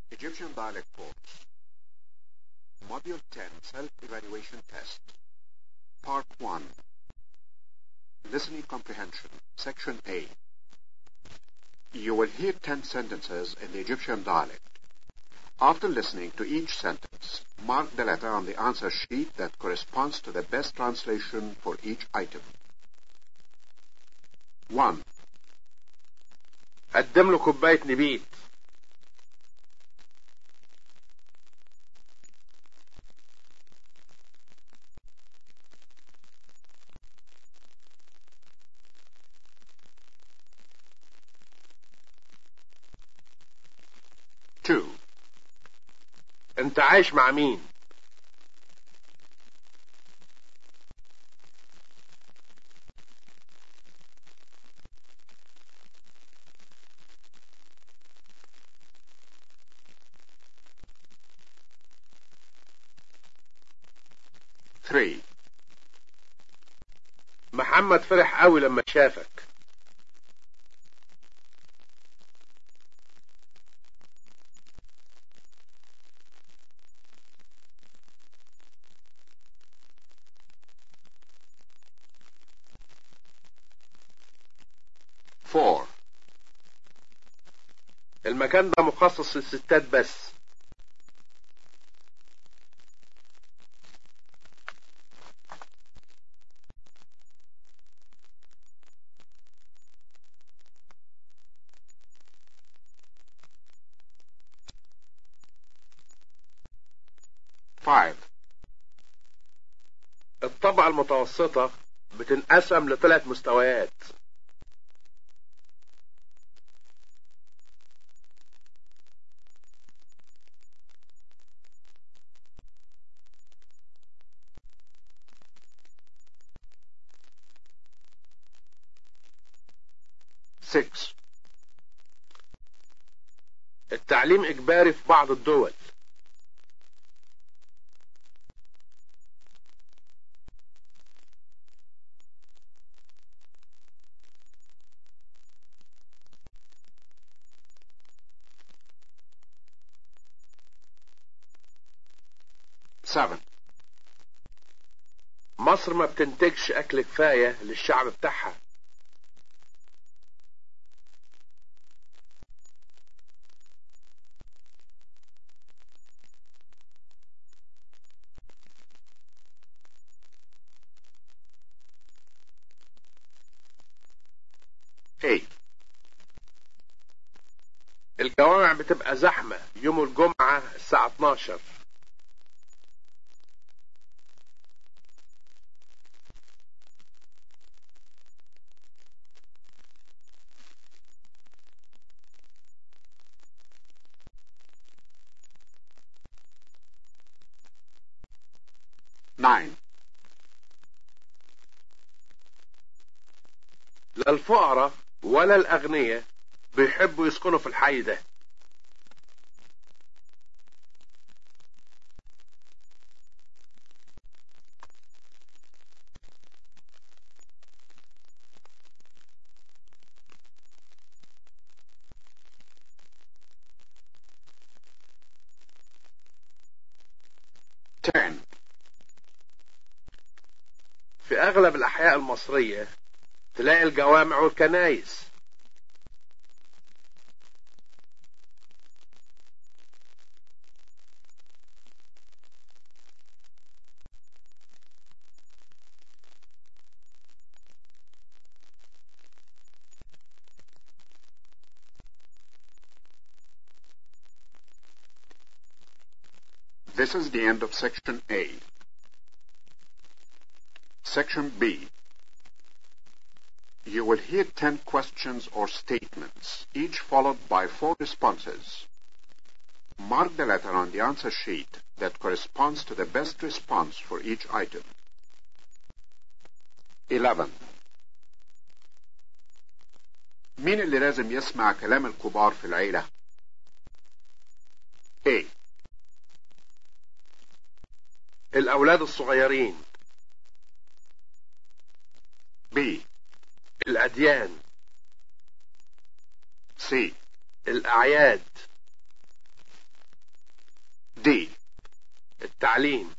Egyptian Dialect Course Module 10 Self-Evaluation Test Part 1 Listening Comprehension Section A You will hear 10 sentences in the Egyptian dialect. After listening to each sentence, mark the letter on the answer sheet that corresponds to the best translation for each item. 1. قدم له كوباية نبيت Two. انت عايش مع مين Three. محمد فرح قوي لما شافك Four. المكان ده مخصص للستات بس Five. الطبقة المتوسطة بتنقسم لثلاث مستويات Six. التعليم إجباري في بعض الدول Seven. مصر ما بتنتجش أكل كفاية للشعب بتاعها Eight. الجوامع بتبقى زحمة يوم الجمعة الساعة 12 Nine. لا الفقراء ولا الأغنياء بيحبوا يسكنوا في الحي ده Ten. في أغلب الأحياء المصرية تلاقي الجوامع والكنايس This is the end of section A. Section B. You will hear 10 questions or statements, each followed by four responses. Mark the letter on the answer sheet that corresponds to the best response for each item. 11. مين اللي لازم يسمع كلام الكبار في العيلة؟ A. الأولاد الصغيرين B. الأديان C. الأعياد D التعليم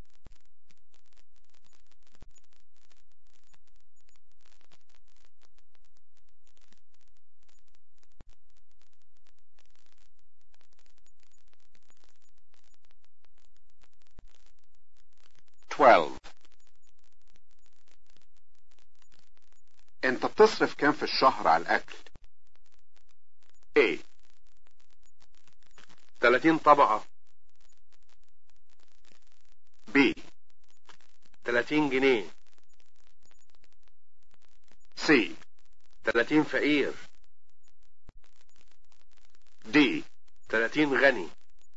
twelve انت بتصرف كام في الشهر على الاكل A 30 طبقة B 30 جنيه C 30 فقير D 30 غني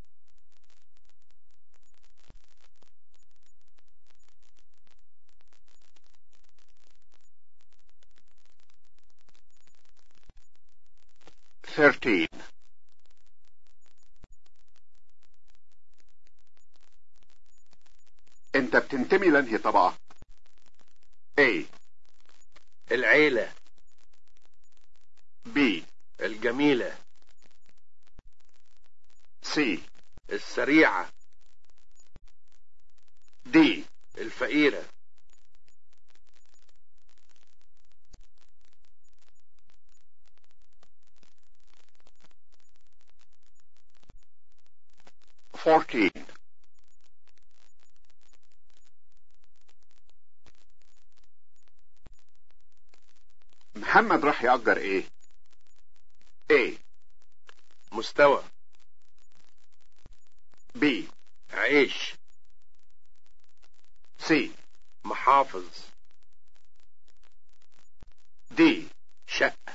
thirteen انت بتنتمي لانهي طبقة A العيلة B الجميلة C السريعة D الفقيرة fourteen محمد راح يأجر ايه A مستوى B عيش C محافظ D شقة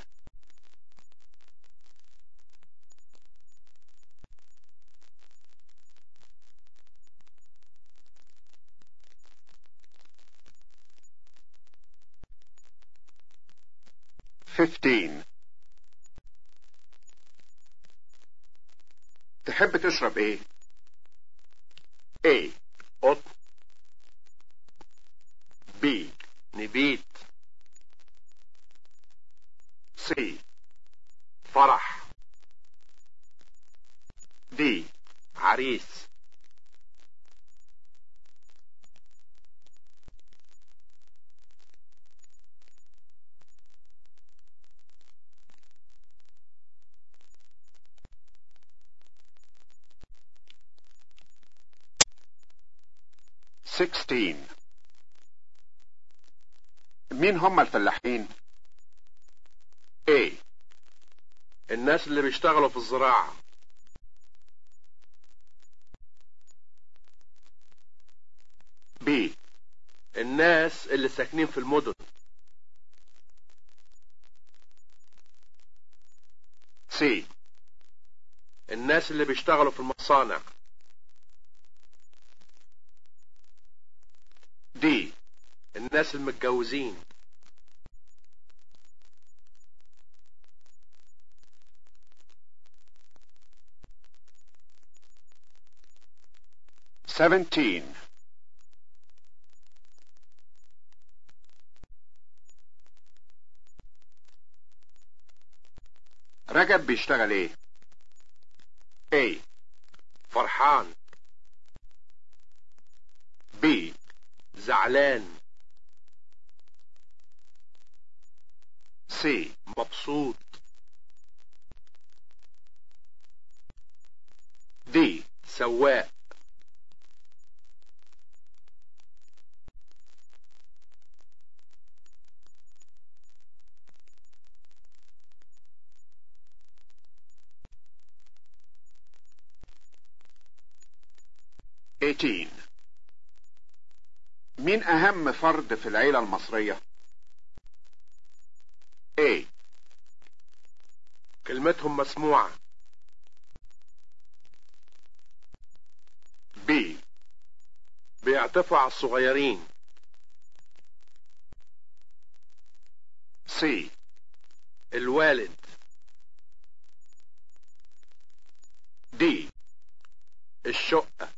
fifteen تحب تشرب ايه A قطن B نبيت C فرح D عريس sixteen مين هم الفلاحين A الناس اللي بيشتغلوا في الزراعة B الناس اللي ساكنين في المدن C الناس اللي بيشتغلوا في المصانع D الناس المتجوزين seventeen رجب بيشتغل ايه A فرحان B زعلان C مبسوط D سواق eighteen مين أهم فرد في العيلة المصرية A كلمتهم مسموعة B بيعطفوا على الصغيرين C الوالد D الشقة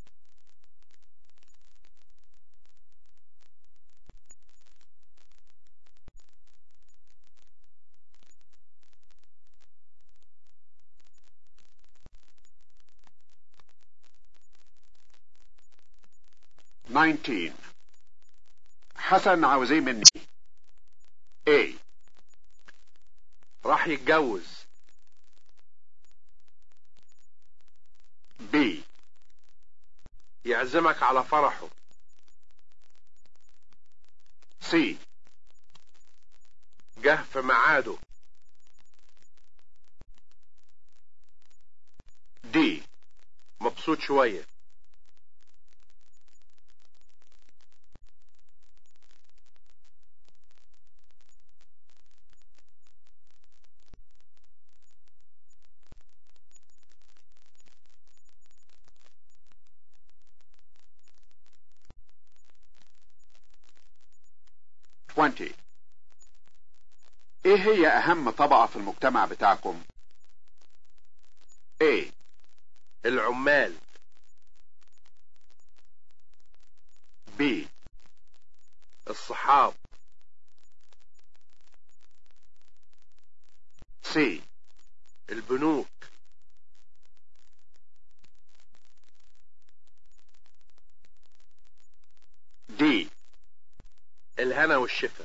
19 حسن عاوز ايه مني A راح يتجوز B يعزمك على فرحه C جه في ميعاده D مبسوط شوية twenty ايه هي اهم طبقة في المجتمع بتاعكم A العمال B الصحاب C البنوك D الهنا والشفا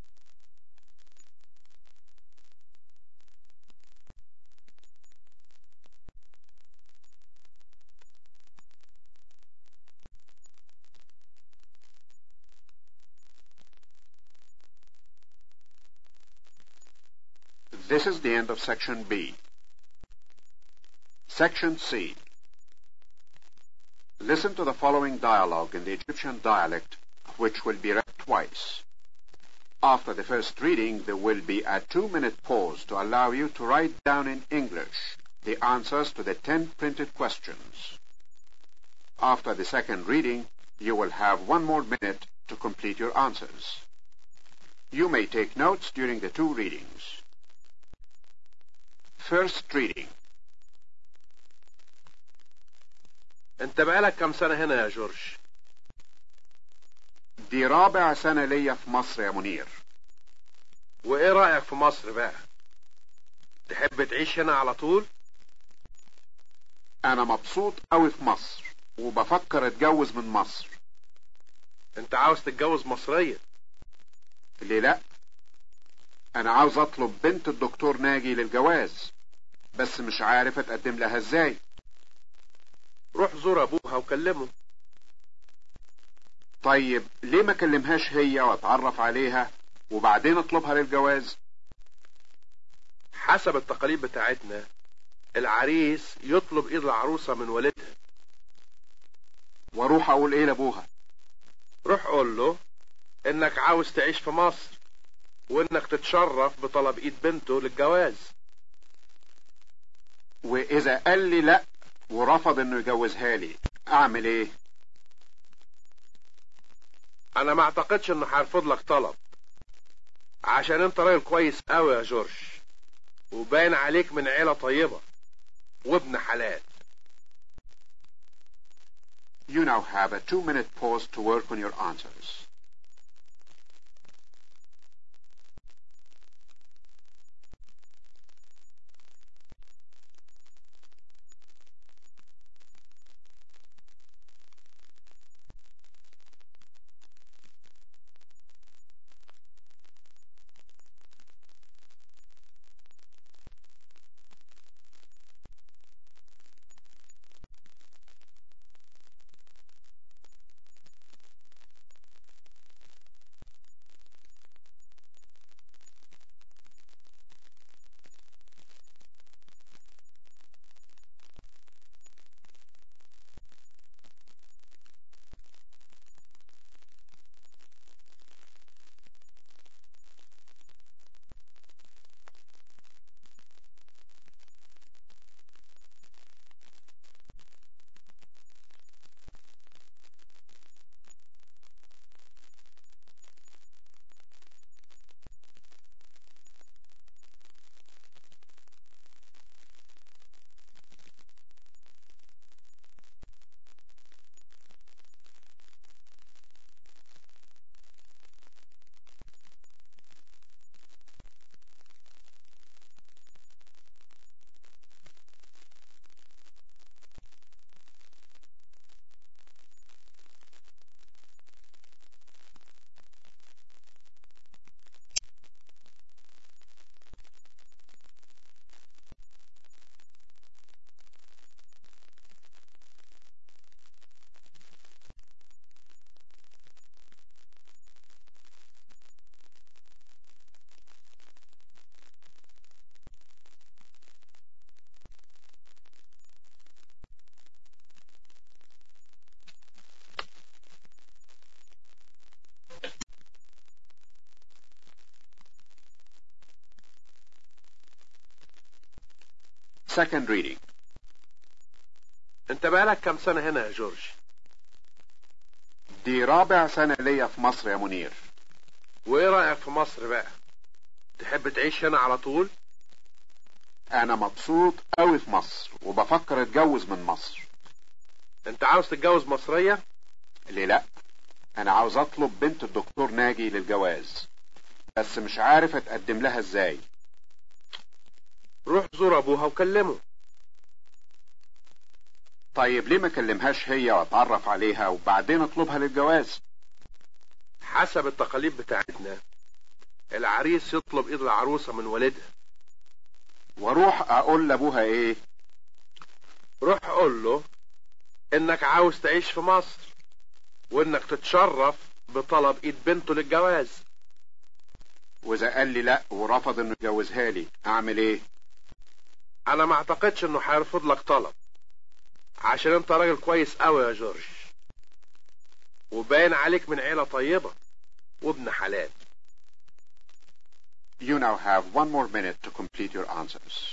This is the end of section B. Section C. Listen to the following dialogue in the Egyptian dialect, which will be read twice. After the first reading, there will be a two-minute pause to allow you to write down in English the answers to the ten printed questions. After the second reading, you will have one more minute to complete your answers. You may take notes during the two readings. First reading. انت بقالك كام سنة هنا يا جورج دي رابع سنة ليا في مصر يا منير وايه رأيك في مصر بقى تحب تعيش هنا على طول أنا مبسوط أوي في مصر وبفكر أتجوز من مصر انت عاوز تتجوز مصرية ليه لأ؟ أنا عاوز أطلب بنت الدكتور ناجي للجواز بس مش عارف أتقدم لها إزاي روح زور ابوها وكلمه طيب ليه ما كلمهاش هي وأتعرف عليها وبعدين أطلبها للجواز حسب التقاليد بتاعتنا العريس يطلب ايد العروسة من والدها وأروح أقول إيه لأبوها روح قول له انك عاوز تعيش في مصر وانك تتشرف بطلب ايد بنته للجواز وإذا قال لي لأ ورفض إنه يجوزها لي أعمل إيه انا ما اعتقدش انه هيرفض لك طلب عشان انت راجل كويس قوي يا جورج وباين عليك من عيلة طيبة وابن حلال You now have a two-minute pause to work on your answers. Second reading. انت بقالك كام سنة هنا يا جورج دي رابع سنة ليا في مصر يا منير وايه رأيك في مصر بقى تحب تعيش هنا على طول أنا مبسوط أوي في مصر وبفكر أتجوز من مصر انت عاوز تتجوز مصرية ليه لأ؟ أنا عاوز أطلب بنت الدكتور ناجي للجواز بس مش عارف أتقدم لها إزاي روح زور ابوها وكلمه طيب ليه ما كلمهاش هي وأتعرف عليها وبعدين أطلبها للجواز حسب التقاليد بتاعتنا العريس يطلب ايد العروسة من والدها وأروح أقول لأبوها إيه روح قول له انك عاوز تعيش في مصر وانك تتشرف بطلب ايد بنته للجواز وإذا قال لي لأ ورفض إنه يجوزها لي أعمل إيه انا ما اعتقدش انه هيرفض لك طلب عشان انت راجل كويس قوي يا جورج وباين عليك من عيلة طيبة وابن حلال You now have one more minute to complete your answers.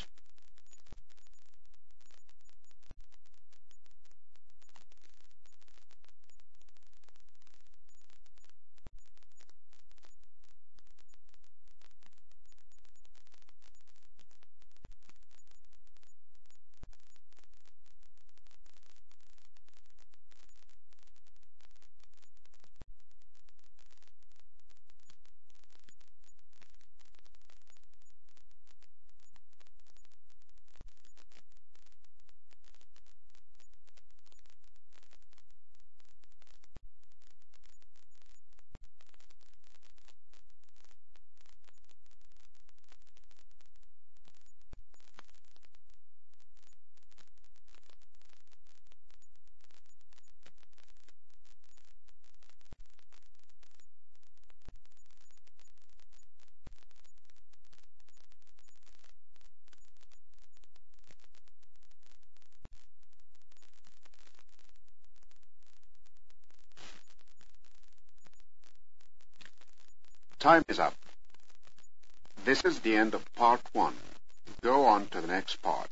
Time is up. This is the end of part one. Go on to the next part.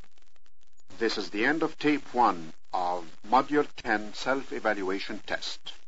This is the end of tape one of Module 10 Self-Evaluation Test.